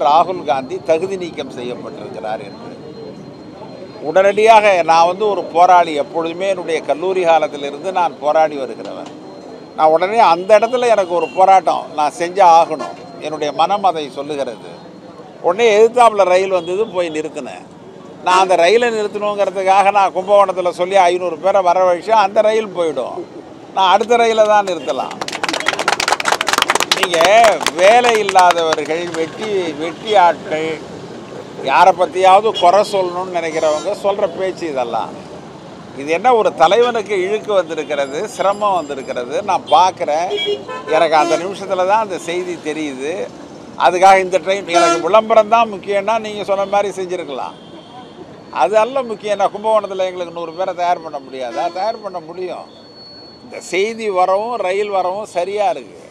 ராகுல் காந்தி தகுதி நீக்கம் செய்யப்பட்டிருக்கிறார் என்று உடனடியாக நான் வந்து ஒரு போராளி எப்பொழுதுமே என்னுடைய கல்லூரி காலத்திலிருந்து நான் போராடி வருகிறவன் நான் உடனே அந்த இடத்துல எனக்கு ஒரு போராட்டம் நான் செஞ்சே ஆகணும் என்னுடைய மனம் அதை சொல்லுகிறது உடனே எதிர்த்தாப்புல ரயில் வந்தது போய் நிறுத்தினேன் நான் அந்த ரயிலை நிறுத்தணுங்கிறதுக்காக நான் கும்பகோணத்தில் சொல்லி ஐநூறு பேரை வரவழைச்சா அந்த ரயில் போயிடும் நான் அடுத்த ரயிலை தான் நிறுத்தலாம் நீங்கள் வேலை இல்லாதவர்கள் வெட்டி வெட்டி ஆட்கள் யாரை பற்றியாவது குறை சொல்லணும்னு நினைக்கிறவங்க சொல்கிற பேச்சு இதெல்லாம் இது என்ன ஒரு தலைவனுக்கு இழுக்கு வந்திருக்கிறது சிரமம் வந்திருக்கிறது நான் பார்க்குறேன் எனக்கு அந்த நிமிஷத்தில் தான் அந்த செய்தி தெரியுது அதுக்காக இந்த ட்ரெயின் எனக்கு விளம்பரம் தான் முக்கியம்னா நீங்கள் சொன்ன மாதிரி செஞ்சுருக்கலாம் அது அல்ல முக்கியம் நான் கும்பகோணத்தில் எங்களுக்கு நூறு பேரை தயார் பண்ண முடியாதா தயார் பண்ண முடியும் இந்த செய்தி வரவும் ரயில் வரவும் சரியாக இருக்குது